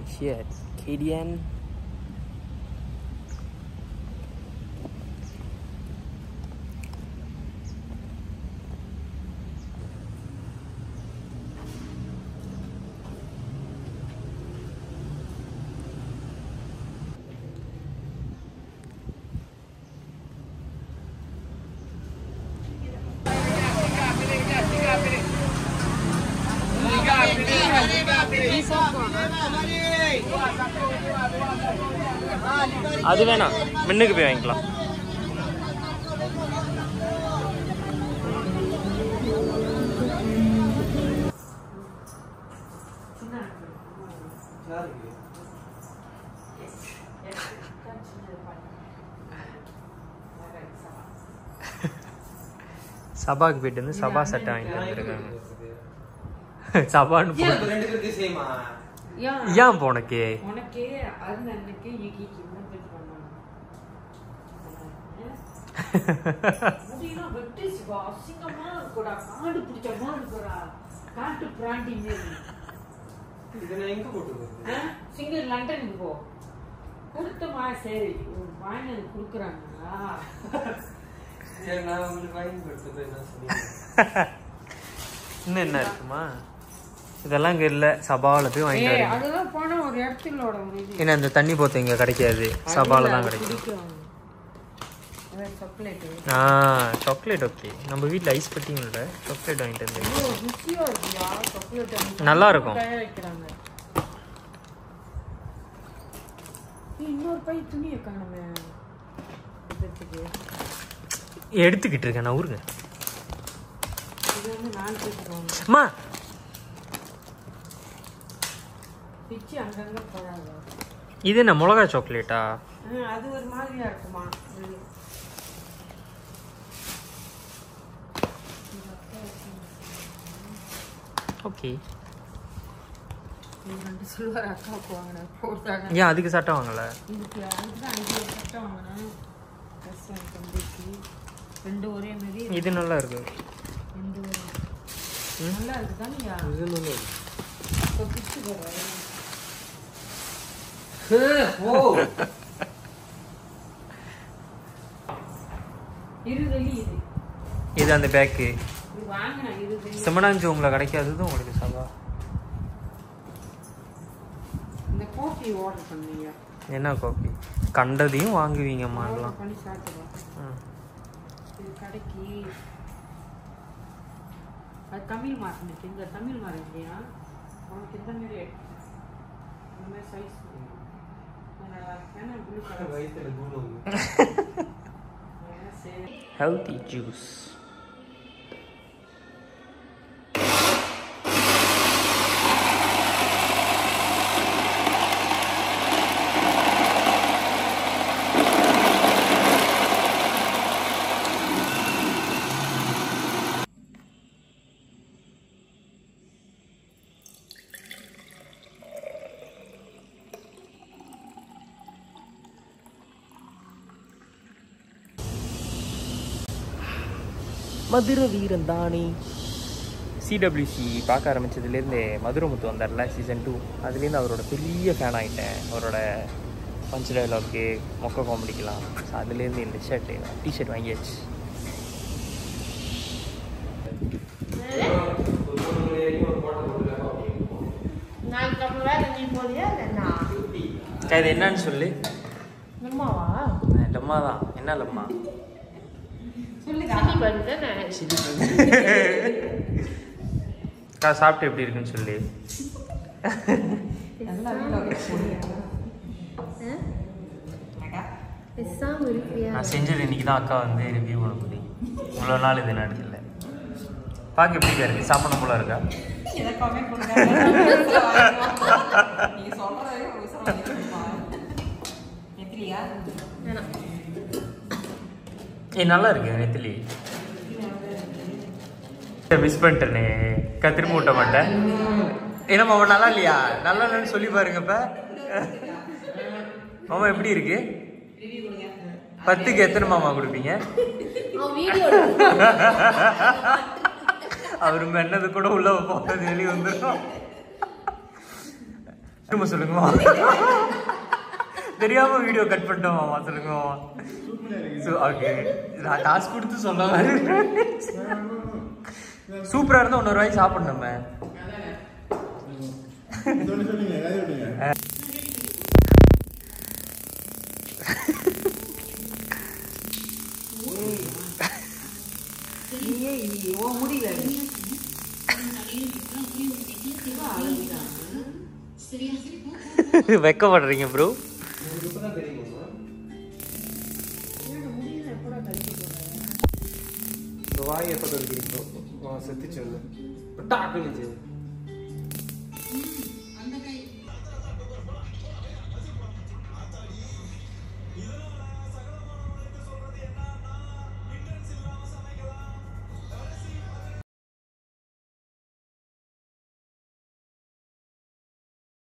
Shit. KDN. அது வேணாம் மின்னுக்கு போய் வாங்கிக்கலாம் சபாக்கு போயிட்டு வந்து சபா சட்டை வாங்கிட்டு வந்துருக்காங்க சபான்னு போட்டு ரெண்டு பேருக்கு சேமா ஏன் ஏன் இப்போ உனக்கு உனக்கே அருண் அண்ணனுக்கு ஈகிக்கு மூமெண்ட் பண்ணாங்க முடியெல்லாம் வெட்டி சிவா அசிங்கமா இருக்குடா காடு பிடிச்ச மாதிரி இருக்குடா காட்டு பிராண்டி மாரி இதை நான் எங்க போட்டு சிங்கிள் லண்டனுக்கு போ கொடுத்தமா சரி ஒரு வாங்கினது கொடுக்குறாங்களா சரி நான் உங்களுக்கு வாங்கி கொடுத்து போய் என்ன சொன்னீங்க இன்னும் என்ன இருக்குமா இதெல்லாம் இங்க இல்ல சபால போய் வாங்கிட்டு ஏய் வரீங்க அதெல்லாம் போனா ஒரு இடத்துலோட ஒரு இது ஏன்னா இந்த தண்ணி போத்து இங்க கிடைக்காது சபால தான் கிடைக்கும் சாக்லேட் ஆ சாக்லேட் ஓகே நம்ம வீட்ல ஐஸ் பட்டியும் இல்ல சாக்லேட் வாங்கிட்டு வந்து ருசியா இருக்குயா சாக்லேட் நல்லா இருக்கும். தயாரிக்கிறாங்க ஏய், இன்னொரு பை துணியை காணுமே இதற்கு எடுத்துக்கிட்டு இருக்கேன் நான் ஊருங்க இது வந்து நான் கேட்குறோம் அம்மா பிச்சு அங்கங்க போறாங்க இது என்ன மிளகா சாக்லேட்டா ஆ, அது ஒரு மாதிரியா இருக்குமா இது. ஓகே இது ரெண்டு சில்வர் அக்காவுக்கு வாங்கினேன் போட்டாங்க ஏன் அதுக்கு சட்டை வாங்கல இதுக்கு அதுக்கு தான் அஞ்சு ஒரு சட்டை வாங்கினேன் ட்ரெஸ் என் தம்பிக்கு ரெண்டு ஒரே மாதிரி இது நல்லா இருக்கு ரெண்டு ஒரே நல்லா இருக்கு தானியா இது நல்லா இப்போ பிச்சு போடுறேன் ஓ இருதலி இது இது அந்த பேக்கு இது வாங்கினேன் இருதலி சிம்மனாஞ்சு உங்களை கிடைக்காதது உங்களுக்கு சபா இந்த கோஃபி ஆர்டர் பண்ணீங்க என்ன காப்பி கண்டதையும் வாங்குவீங்கம்மாலாம் ஆர்டர் பண்ணி சாப்பிடுவோம் இது கடைக்கு அது தமிழ் மார்க்கெட் இந்த தமிழ் மார்க் இல்லையா உனக்கு இந்த மாதிரி இந்த மாதிரி சைஸ் நல்லா இருக்கு ஏன்னா ப்ளூ கலர் வயிற்றுல குணம் சரி ஹெல்த்தி ஜூஸ் மதுரை வீரன் தானே சிடபிள்யூசி பார்க்க ஆரம்பிச்சதுலேருந்து மதுரை முத்து வந்தார்ல சீசன் டூ அதுலேருந்து அவரோட பெரிய ஃபேன் ஆகிட்டேன் அவரோட பஞ்ச் டைலாக்கு மொக்க காமெடிக்கலாம் ஸோ அதுலேருந்து இந்த ஷர்ட்டு டிஷர்ட் வாங்கியாச்சு நாளைக்கு அப்புறம் வேலை நீ போறியா இல்லைன்னா அக்கா, இது என்னன்னு சொல்லு நம்மாவா லம்மா தான் என்ன லம்மா சொல்லி சிட்டி பண்ணு தானே அக்கா சாப்பிட்டு எப்படி இருக்குன்னு சொல்லி பெசாம இருக்கியா நான் செஞ்சது இன்னைக்கு தான் அக்கா வந்து ரிவ்யூ பண்ண முடியும் இவ்வளோ நாள் இது நடக்கல பார்க்க எப்படி இருக்கு சாப்பிடணும் போல இருக்கா வேணாம் ஏய் நல்லா இருக்கு நெத்திலி மிஸ் பண்ணிட்டேனே அக்கா திரும்ப விட்ட மாட்டேன் ஏன்னா மாமா நல்லா இல்லையா நல்லா இல்லைன்னு சொல்லி பாருங்க இப்ப மாமா எப்படி இருக்கு பத்துக்கு எத்தனை மாமா கொடுப்பீங்க அவன் வீடியோ அவர் மென்னது கூட உள்ள போகிறது வெளியே வந்துடும் திரும்ப சொல்லுங்க மாமா. தெரியாம வீடியோ கட் பண்ணிட்டோம் மாமா சொல்லுங்க மாமா ஓகே நான் காசு கொடுத்து சொல்ல சூப்பரா இருந்தா இன்னொரு வாய் சாப்பிடணும் நம்ம சொன்னீங்க சொன்னீங்க கதை விட்டீங்க நீயே நீ ஓ முடியல வெக்கப்படுறீங்க ப்ரோ உங்களுக்கு இப்பதான் தெரியுமா இந்த வாய் எப்போ கடிக்கிறீங்க செத்துச்சு வந்து டாக்குனுச்சு